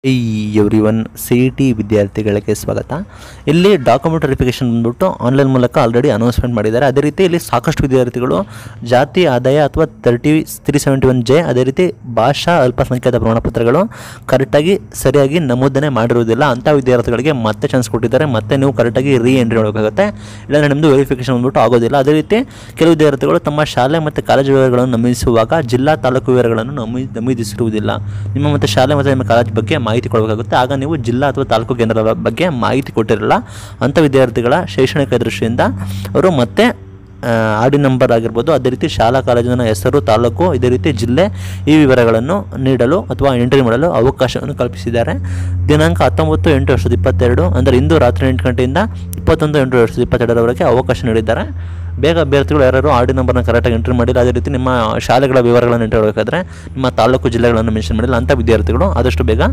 ಈ every one C E T ವಿದ್ಯಾರ್ಥಿಗಳಿಗೆ ಸ್ವಾಗತ ಇಲ್ಲಿ ಡಾಕ್ಯುಮೆಂಟ್ ವೆರಿಫಿಕೇಷನ್ ಬಂದ್ಬಿಟ್ಟು ಆನ್ಲೈನ್ ಮೂಲಕ ಆಲ್ರೆಡಿ ಅನೌನ್ಸ್ಮೆಂಟ್ ಮಾಡಿದ್ದಾರೆ ಅದೇ ರೀತಿ ಇಲ್ಲಿ ಸಾಕಷ್ಟು ವಿದ್ಯಾರ್ಥಿಗಳು ಜಾತಿ ಆದಾಯ ಅಥವಾ thirty three seventy one J ಅದೇ ರೀತಿ ಭಾಷಾ ಅಲ್ಪಸಂಖ್ಯಾತ ಪ್ರಮಾಣಪತ್ರಗಳು ಕರೆಕ್ಟಾಗಿ ಸರಿಯಾಗಿ ನಮೂದನೆ ಮಾಡಿರುವುದಿಲ್ಲ ಅಂಥ ವಿದ್ಯಾರ್ಥಿಗಳಿಗೆ ಮತ್ತೆ ಚಾನ್ಸ್ ಕೊಟ್ಟಿದ್ದಾರೆ ಮತ್ತೆ ನೀವು ಕರೆಕ್ಟಾಗಿ ರೀ ಎಂಟ್ರಿ ಮಾಡಬೇಕಾಗುತ್ತೆ ಇಲ್ಲಾಂದರೆ ನಿಮ್ಮದು ವೆರಿಫಿಕೇಷನ್ ಬಂದ್ಬಿಟ್ಟು ಆಗೋದಿಲ್ಲ ಅದೇ ರೀತಿ ಕೆಲವು ವಿದ್ಯಾರ್ಥಿಗಳು ತಮ್ಮ ಶಾಲೆ ಮತ್ತು ಕಾಲೇಜು ವಿವರಗಳನ್ನು ನಮೂದಿಸುವಾಗ ಜಿಲ್ಲಾ ತಾಲೂಕು ವಿವರಗಳನ್ನು ನಮೂದಿ ನಮೂದಿಸಿರುವುದಿಲ್ಲ ನಿಮ್ಮ ಮತ್ತು ಶಾಲೆ ಮತ್ತು ನಿಮ್ಮ ಕಾಲೇಜ್ ಬಗ್ಗೆ ಮಾಹಿತಿ ಕೊಡಬೇಕಾಗುತ್ತೆ ಆಗ ನೀವು ಜಿಲ್ಲಾ ಅಥವಾ ತಾಲೂಕು ಕೇಂದ್ರದ ಬಗ್ಗೆ ಮಾಹಿತಿ ಕೊಟ್ಟಿರಲ್ಲ ಅಂಥ ವಿದ್ಯಾರ್ಥಿಗಳ ಶೈಕ್ಷಣಿಕ ದೃಷ್ಟಿಯಿಂದ ಅವರು ಮತ್ತೆ ಆಡಿ ನಂಬರ್ ಆಗಿರ್ಬೋದು ಅದೇ ರೀತಿ ಶಾಲಾ ಕಾಲೇಜಿನ ಹೆಸರು ತಾಲೂಕು ಇದೇ ರೀತಿ ಜಿಲ್ಲೆ ಈ ವಿವರಗಳನ್ನು ನೀಡಲು ಅಥವಾ ಎಂಟ್ರಿ ಮಾಡಲು ಅವಕಾಶವನ್ನು ಕಲ್ಪಿಸಿದ್ದಾರೆ ದಿನಾಂಕ ಹತ್ತೊಂಬತ್ತು ಎಂಟು ಎರಡು ಸಾವಿರದ ಇಪ್ಪತ್ತೆರಡು ಅಂದರೆ ಇಂದು ರಾತ್ರಿ ಎಂಟು ಗಂಟೆಯಿಂದ ಇಪ್ಪತ್ತೊಂದು ಎಂಟು ಎರಡು ಸಾವಿರದ ಇಪ್ಪತ್ತೆರಡರವರೆಗೆ ಅವಕಾಶ ನೀಡಿದ್ದಾರೆ ಬೇಗ ಅಭ್ಯರ್ಥಿಗಳು ಯಾರು ಆರ್ ಡಿ ನಂಬರ್ನ ಕರೆಕ್ಟಾಗಿ ಎಂಟ್ರಿ ಮಾಡಿಲ್ಲ ಅದೇ ರೀತಿ ನಿಮ್ಮ ಶಾಲೆಗಳ ವಿವರಗಳನ್ನು ಎಂಟ್ರಿ ಮಾಡಬೇಕಾದ್ರೆ ನಿಮ್ಮ ತಾಲೂಕು ಜಿಲ್ಲೆಗಳನ್ನು ಮೆನ್ಷನ್ ಮಾಡಿಲ್ಲ ಅಂಥ ವಿದ್ಯಾರ್ಥಿಗಳು ಆದಷ್ಟು ಬೇಗ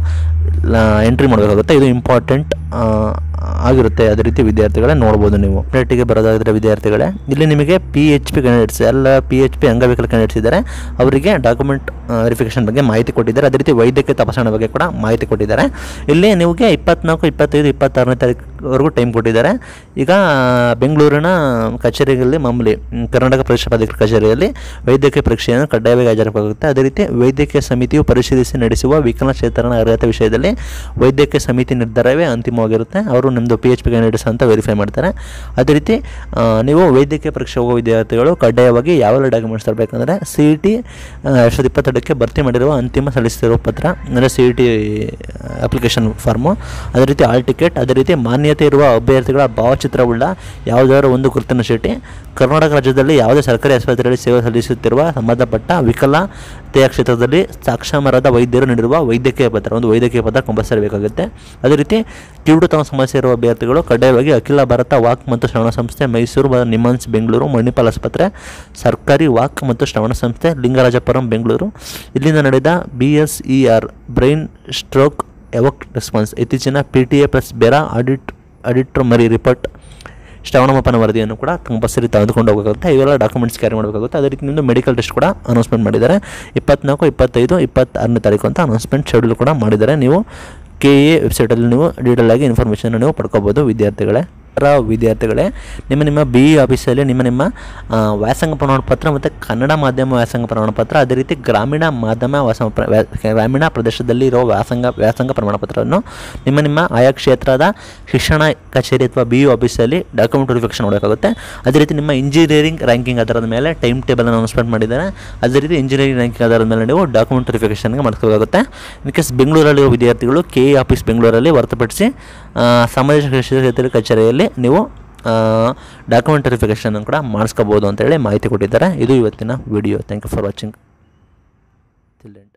ಎಂಟ್ರಿ ಮಾಡಬೇಕಾಗುತ್ತೆ ಇದು ಇಂಪಾರ್ಟೆಂಟ್ ಆಗಿರುತ್ತೆ ಅದೇ ರೀತಿ ವಿದ್ಯಾರ್ಥಿಗಳೇ ನೋಡ್ಬೋದು ನೀವು ಅಪ್ಡೇಟಿಗೆ ಬರೋದಾದರೆ ವಿದ್ಯಾರ್ಥಿಗಳೇ ಇಲ್ಲಿ ನಿಮಗೆ ಪಿ ಎಚ್ ಪಿ ಕ್ಯಾಂಡಿಡೇಟ್ಸ್ ಎಲ್ಲ ಪಿ ಎಚ್ ಪಿ ಅಂಗವಿಕಲ ಕ್ಯಾಂಡಿಡೇಟ್ಸ್ ಇದ್ದಾರೆ ಅವರಿಗೆ ಡಾಕ್ಯುಮೆಂಟ್ ವೆರಿಫಿಕೇಷನ್ ಬಗ್ಗೆ ಮಾಹಿತಿ ಕೊಟ್ಟಿದ್ದಾರೆ ಅದೇ ರೀತಿ ವೈದ್ಯಕೀಯ ತಪಾಸಣೆ ಬಗ್ಗೆ ಕೂಡ ಮಾಹಿತಿ ಕೊಟ್ಟಿದ್ದಾರೆ ಇಲ್ಲಿ ನಿಮಗೆ ಇಪ್ಪತ್ನಾಲ್ಕು ಇಪ್ಪತ್ತೈದು ಇಪ್ಪತ್ತಾರನೇ ತಾರೀಕುವರೆಗೂ ಟೈಮ್ ಕೊಟ್ಟಿದ್ದಾರೆ ಈಗ ಬೆಂಗಳೂರಿನ ಕಚೇರಿಯಲ್ಲಿ ಮಾಮೂಲಿ ಮ್, ಕರ್ನಾಟಕ ಪ್ರದೇಶ ಪ್ರಾಧಿಕಾರ ಕಚೇರಿಯಲ್ಲಿ ವೈದ್ಯಕೀಯ ಪರೀಕ್ಷೆಯನ್ನು ಕಡ್ಡಾಯವಾಗಿ ಹಾಜರಾಗಬೇಕಾಗುತ್ತೆ ಅದೇ ರೀತಿ ವೈದ್ಯಕೀಯ ಸಮಿತಿಯು ಪರಿಶೀಲಿಸಿ ನಡೆಸುವ ವಿಕಲಚೇತನ ಅರ್ಹತೆ ವಿಷಯದಲ್ಲಿ ವೈದ್ಯಕೀಯ ಸಮಿತಿ ನಿರ್ಧಾರವೇ ಅಂತಿಮವಾಗಿರುತ್ತೆ ಅವರು ನಿಮ್ಮದು ಪಿ ಎಚ್ ಪಿ ಕ್ಯಾಂಡಿಡೇಟ್ಸ್ ಅಂತ ವೆರಿಫೈ ಮಾಡ್ತಾರೆ ಅದೇ ರೀತಿ ಆ, ನೀವು ವೈದ್ಯಕೀಯ ಪರೀಕ್ಷೆ ಹೋಗೋ ವಿದ್ಯಾರ್ಥಿಗಳು ಕಡ್ಡಾಯವಾಗಿ ಯಾವೆಲ್ಲ ಡಾಕ್ಯುಮೆಂಟ್ಸ್ ತರಬೇಕಂದ್ರೆ ಸಿ ಇ ಟಿ ಎರಡು ಸಾವಿರದ ಇಪ್ಪತ್ತೆರಡಕ್ಕೆ ಭರ್ತಿ ಮಾಡಿರುವ ಅಂತಿಮ ಸಲ್ಲಿಸಿರುವ ಪತ್ರ ಅಂದರೆ C E T application form ಅದೇ ರೀತಿ ಆಲ್ ಟಿಕೆಟ್ ಅದೇ ರೀತಿ ಮಾನ್ಯತೆ ಇರುವ ಅಭ್ಯರ್ಥಿಗಳ ಭಾವಚಿತ್ರವುಳ್ಳ ಯಾವುದಾದ್ರು ಒಂದು ಗುರುತಿನ ಚೀಟಿ ಕರ್ನಾಟಕ ರಾಜ್ಯದಲ್ಲಿ ಯಾವುದೇ ಸರ್ಕಾರಿ ಆಸ್ಪತ್ರೆಯಲ್ಲಿ ಸೇವೆ ಸಲ್ಲಿಸುತ್ತಿರುವ ಸಂಬಂಧಪಟ್ಟ ವಿಕಲತೆಯ ಕ್ಷೇತ್ರದಲ್ಲಿ ಸಾಕ್ಷಮರಾದ ವೈದ್ಯರು ನೀಡಿರುವ ವೈದ್ಯಕೀಯ ಪತ್ರ ಒಂದು ವೈದ್ಯಕೀಯ ಪತ್ರ ಕಂಪಲ್ಸರಿ ಬೇಕಾಗುತ್ತೆ ಅದೇ ರೀತಿ ಕಿವುಡುತನ ಸಮಸ್ಯೆ ಇರುವ ಅಭ್ಯರ್ಥಿಗಳು ಕಡ್ಡಾಯವಾಗಿ ಅಖಿಲ ಭಾರತ ವಾಕ್ ಮತ್ತು ಶ್ರವಣ ಸಂಸ್ಥೆ ಮೈಸೂರು ಮತ್ತು ನಿಮ್ಹಾನ್ಸ್ ಬೆಂಗಳೂರು ಮಣಿಪಾಲ್ ಆಸ್ಪತ್ರೆ ಸರ್ಕಾರಿ ವಾಕ್ ಮತ್ತು ಶ್ರವಣ ಸಂಸ್ಥೆ ಲಿಂಗರಾಜಪುರಂ ಬೆಂಗಳೂರು ಇಲ್ಲಿಂದ ನಡೆದ B S E R brain stroke evoked response ಇತ್ತೀಚಿನ P T A plus BERA audit audiometry report ಶ್ರವಣಮಾಪನ ವರದಿಯನ್ನು ಕೂಡ ಕಂಪಲ್ಸರಿ ತೆಗೆದುಕೊಂಡು ಹೋಗಬೇಕಾಗುತ್ತೆ ಇವೆಲ್ಲ ಡಾಕ್ಯುಮೆಂಟ್ಸ್ ಕ್ಯಾರಿ ಮಾಡಬೇಕಾಗುತ್ತೆ ಅದೇ ರೀತಿ ನಿಮ್ಮದು ಮೆಡಿಕಲ್ ಟೆಸ್ಟ್ ಕೂಡ ಅನೌನ್ಸ್ಮೆಂಟ್ ಮಾಡಿದ್ದಾರೆ ಇಪ್ಪತ್ನಾಲ್ಕು ಇಪ್ಪತ್ತೈದು ಇಪ್ಪತ್ತಾರನೇ ತಾರೀಕು ಅಂತ ಅನೌನ್ಸ್ಮೆಂಟ್ ಶೆಡ್ಯೂಲ್ ಕೂಡ ಮಾಡಿದ್ದಾರೆ ನೀವು ಕೆ ಎ ವೆಬ್ಸೈಟಲ್ಲಿ ನೀವು ಡೀಟೇಲ್ ಆಗಿ ಇನ್ಫಾರ್ಮೇಷನ್ ನೀವು ಪಡ್ಕೋಬೋದು ವಿದ್ಯಾರ್ಥಿಗಳೇ ರ ವಿದ್ಯಾರ್ಥಿಗಳೇ ನಿಮ್ಮ ನಿಮ್ಮ ಬಿ ಇ ಆಫೀಸಲ್ಲಿ ನಿಮ್ಮ ನಿಮ್ಮ ಆ, ವ್ಯಾಸಂಗ ಪ್ರಮಾಣಪತ್ರ ಮತ್ತು ಕನ್ನಡ ಮಾಧ್ಯಮ ವ್ಯಾಸಂಗ ಪ್ರಮಾಣಪತ್ರ ಅದೇ ರೀತಿ ಗ್ರಾಮೀಣ ಮಾಧ್ಯಮ ವ್ಯಾಸಂಗ ಪ್ರ- ವ್ಯಾ- ಗ್ರಾಮೀಣ ಪ್ರದೇಶದಲ್ಲಿ ಇರೋ ವ್ಯಾಸಂಗ ವ್ಯಾಸಂಗ ಪ್ರಮಾಣಪತ್ರವನ್ನು ನಿಮ್ಮ ನಿಮ್ಮ ಆಯಾ ಕ್ಷೇತ್ರದ ಶಿಕ್ಷಣ ಕಚೇರಿ ಅಥವಾ ಬಿ ಯು ಆಫೀಸಲ್ಲಿ ಡಾಕ್ಯುಮೆಂಟ್ ವೆರಿಫಿಕೇಷನ್ ಮಾಡಬೇಕಾಗುತ್ತೆ ಅದೇ ರೀತಿ ನಿಮ್ಮ ಇಂಜಿನಿಯರಿಂಗ್ ರ್ಯಾಂಕಿಂಗ್ ಆಧಾರದ ಮೇಲೆ ಟೈಮ್ ಟೇಬಲ್ ಅನೌನ್ಸ್ಮೆಂಟ್ ಮಾಡಿದ್ದಾರೆ ಅದೇ ರೀತಿ ಇಂಜಿನಿಯರಿಂಗ್ ರ್ಯಾಂಕಿಂಗ್ ಆಧಾರದ ಮೇಲೆ ನೀವು ಡಾಕ್ಯುಮೆಂಟ್ ವೆರಿಫಿಕೇಷನ್ಗೆ ಮಾಡ್ಕೋಬೇಕಾಗುತ್ತೆ ಇನ್ ಕೇಸ್ ಬೆಂಗಳೂರಲ್ಲಿರೋ ವಿದ್ಯಾರ್ಥಿಗಳು ಕೆ ಎ ಆಫೀಸ್ ಬೆಂಗಳೂರಲ್ಲಿ ಹೊರತುಪಡಿಸಿ ಆ, ಸಾಮಾಜಿಕ ಶಿಕ್ಷಣ ಕಚೇರಿಯಲ್ಲಿ ನೀವು ಡಾಕ್ಯುಮೆಂಟ್ ವೆರಿಫಿಕೇಷನ್ ಕೂಡ ಮಾಡಿಸ್ಕೋಬೋದು ಅಂತೇಳಿ ಮಾಹಿತಿ ಕೊಟ್ಟಿದ್ದಾರೆ ಇದು ಇವತ್ತಿನ video thank you for watching